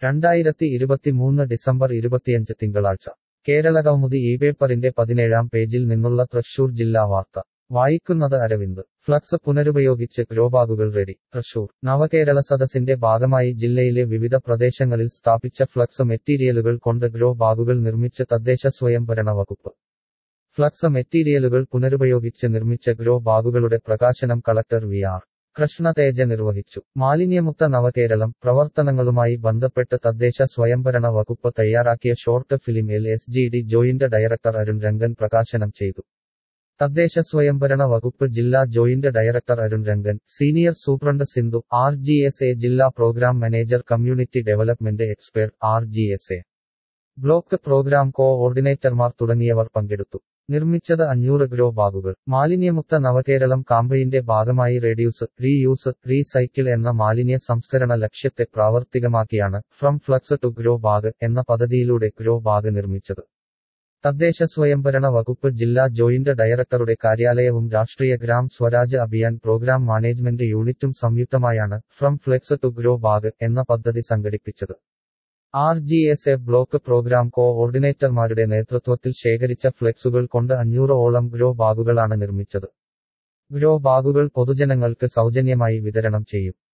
രണ്ടായിരത്തി ഇരുപത്തിമൂന്ന് ഡിസംബർ ഇരുപത്തിയഞ്ച് തിങ്കളാഴ്ച കേരള കൗമുദി ഈ പേപ്പറിന്റെ പതിനേഴാം പേജിൽ നിന്നുള്ള തൃശൂർ ജില്ലാ വാർത്ത വായിക്കുന്നത് അരവിന്ദ് ഫ്ലക്സ് പുനരുപയോഗിച്ച് ഗ്രോബാഗുകൾ റെഡി തൃശൂർ നവകേരള സദസ്സിന്റെ ഭാഗമായി ജില്ലയിലെ വിവിധ പ്രദേശങ്ങളിൽ സ്ഥാപിച്ച ഫ്ലക്സ് മെറ്റീരിയലുകൾ കൊണ്ട് ഗ്രോ ബാഗുകൾ നിർമ്മിച്ച് തദ്ദേശ സ്വയംഭരണ വകുപ്പ് ഫ്ലക്സ് മെറ്റീരിയലുകൾ പുനരുപയോഗിച്ച് നിർമ്മിച്ച ഗ്രോ ബാഗുകളുടെ പ്രകാശനം കളക്ടർ വി ആർ കൃഷ്ണതേജ നിർവഹിച്ചു മാലിന്യമുക്ത നവകേരളം പ്രവർത്തനങ്ങളുമായി ബന്ധപ്പെട്ട് തദ്ദേശ സ്വയംഭരണ വകുപ്പ് തയ്യാറാക്കിയ short film L S G D joint director Arun Rangan പ്രകാശനം ചെയ്തു തദ്ദേശ സ്വയംഭരണ വകുപ്പ് ജില്ലാ joint director Arun Rangan senior superintendent Sindhu R G S A ജില്ലാ programme manager community development expert R G S A block programme കോഓർഡിനേറ്റർമാർ തുടങ്ങിയവർ പങ്കെടുത്തു നിർമ്മിച്ചത് അഞ്ഞൂറ് ഗ്രോ ബാഗുകൾ മാലിന്യമുക്ത നവകേരളം കാമ്പയിന്റെ ഭാഗമായി റെഡ്യൂസ് റീയൂസ് റീസൈക്കിൾ എന്ന മാലിന്യ സംസ്കരണ ലക്ഷ്യത്തെ പ്രാവർത്തികമാക്കിയാണ് from flex to grow bag എന്ന പദ്ധതിയിലൂടെ ഗ്രോ ബാഗ് നിർമ്മിച്ചത് തദ്ദേശ സ്വയംഭരണ വകുപ്പ് ജില്ലാ ജോയിന്റ് ഡയറക്ടറുടെ കാര്യാലയവും രാഷ്ട്രീയ ഗ്രാം സ്വരാജ് അഭിയാൻ പ്രോഗ്രാം മാനേജ്മെന്റ് യൂണിറ്റും സംയുക്തമായാണ് from flex to grow bag എന്ന പദ്ധതി സംഘടിപ്പിച്ചത് R G S A block programme കോഓർഡിനേറ്റർമാരുടെ നേതൃത്വത്തിൽ ശേഖരിച്ച ഫ്ലെക്സുകൾ കൊണ്ട് അഞ്ഞൂറ് ഓളം ഗ്രോ ബാഗുകളാണ് നിർമ്മിച്ചത് ഗ്രോ ബാഗുകൾ പൊതുജനങ്ങൾക്ക് സൗജന്യമായി വിതരണം ചെയ്യും